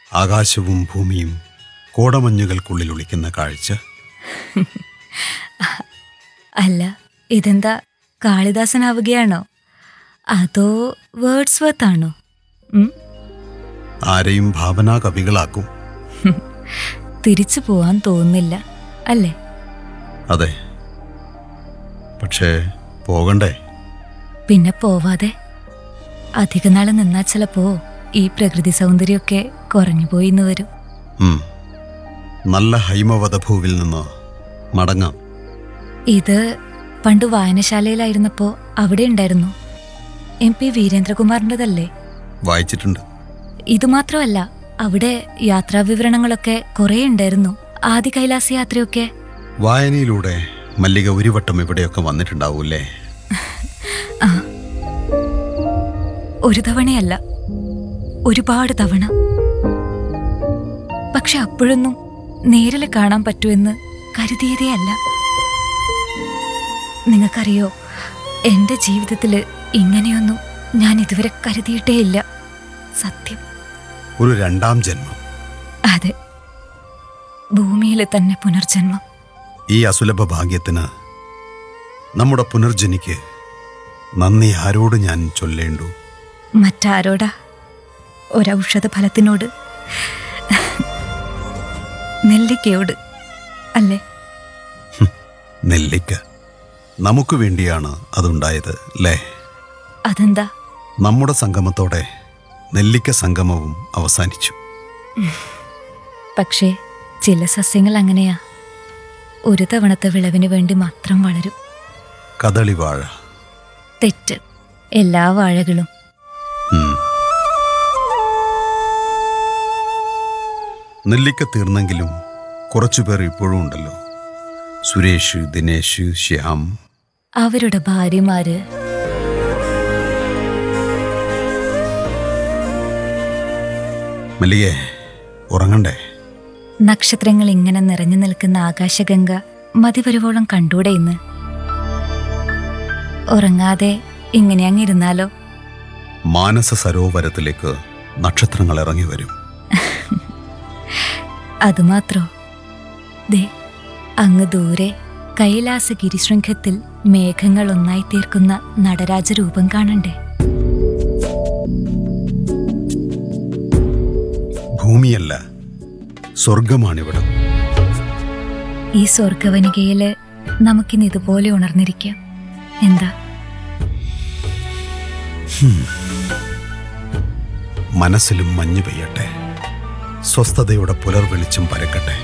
ആകാശവും ഭൂമിയും കോടമഞ്ഞുകൾക്കുള്ളിൽ ഒളിക്കുന്ന കാഴ്ച അല്ല ഇതെന്താ കാളിദാസനാവുകയാണോ അതോ വേർഡ്സ് വർത്ത് ആണോ ഉം? ആരെയും ഭാവനാ കവികളാക്കും തിരിച്ചു പോവാൻ തോന്നുന്നില്ല അല്ലേ അതെ പക്ഷേ പോകണ്ടേ പിന്നെ പോവാതെ അധിക നാള് നിന്നാ ചിലപ്പോ ഈ പ്രകൃതി സൗന്ദര്യമൊക്കെ കുറഞ്ഞു പോയിന്ന് വരും ഉം. നല്ല ഹൈമവധഭൂവിൽ നിന്ന് മടങ്ങാം ഇത് പണ്ട് വായനശാലയിലായിരുന്നപ്പോ അവിടെ ഉണ്ടായിരുന്നു എം പി വീരേന്ദ്രകുമാറിൻ്റെതല്ലേ വായിച്ചിട്ടുണ്ട് ഇത് മാത്രമല്ല അവിടെ യാത്രാവിവരണങ്ങളൊക്കെ കുറേ ഉണ്ടായിരുന്നു ആദി കൈലാസ യാത്രയൊക്കെ വായനയിലൂടെ മല്ലിക ഒരു വട്ടം ഇവിടെയൊക്കെ വന്നിട്ടുണ്ടാവൂല്ലേ ആ ഒരു തവണയല്ല ഒരുപാട് തവണ പക്ഷെ അപ്പോഴൊന്നും നേരിൽ കാണാൻ പറ്റുമെന്ന് കരുതിയതേ അല്ല നിങ്ങൾക്കറിയോ എന്റെ ജീവിതത്തില് ഇങ്ങനെയൊന്നും ഞാൻ ഇതുവരെ കരുതിയിട്ടേ ഇല്ല സത്യം ഒരു രണ്ടാം ജന്മം അതെ ഭൂമിയിലെ തന്നെ പുനർജന്മം ഈ അസുലഭ ഭാഗ്യത്തിന് നമ്മുടെ പുനർജനിക്ക് നന്ദി ആരോട് ഞാൻ ചൊല്ലേണ്ടു മറ്റാരോടാ ഒരൗഷധ ഫലത്തിനോട് നെല്ലിക്കയോട് അല്ലേ നെല്ലിക്ക നമുക്ക് വേണ്ടിയാണ് അതുണ്ടായത് അല്ലേ അതെന്താ നമ്മുടെ സംഗമത്തോടെ നെല്ലിക്ക സംഗമവും അവസാനിച്ചു പക്ഷേ ചില സസ്യങ്ങൾ അങ്ങനെയാ ഒരു തവണത്തെ വിളവിന് വേണ്ടി മാത്രം വളരും കദളിവാഴ തെറ്റ് എല്ലാ വാഴകളും ഉം. നെല്ലിക്ക തീർന്നെങ്കിലും കുറച്ചുപേർ ഇപ്പോഴും ഉണ്ടല്ലോ സുരേഷ് ദിനേശ് ശ്യാം അവരുടെ ഭാര്യമാര് മല്ലികേ ഉറങ്ങണ്ടേ നക്ഷത്രങ്ങൾ ഇങ്ങനെ നിറഞ്ഞു നിൽക്കുന്ന ആകാശഗംഗ മതിവരുവോളം കണ്ടൂടെ ഇന്ന് ഉറങ്ങാതെ ഇങ്ങനെ അങ്ങിരുന്നാലോ മാനസ സരോവരത്തിലേക്ക് നക്ഷത്രങ്ങൾ ഇറങ്ങി വരും അതുമാത്രോ ദേ അങ്ങ് ദൂരെ കൈലാസ ഗിരിശൃംഖത്തിൽ മേഘങ്ങൾ ഒന്നായി തീർക്കുന്ന നടരാജ രൂപം കാണണ്ടേ ഭൂമിയല്ല സ്വർഗമാണിവിടം ഈ സ്വർഗവനികയില് നമുക്കിന്ന് ഇതുപോലെ ഉണർന്നിരിക്കാം എന്താ മനസ്സിലും മഞ്ഞു പെയ്യട്ടെ സ്വസ്ഥതയുടെ പുലർവെളിച്ചം പരക്കട്ടെ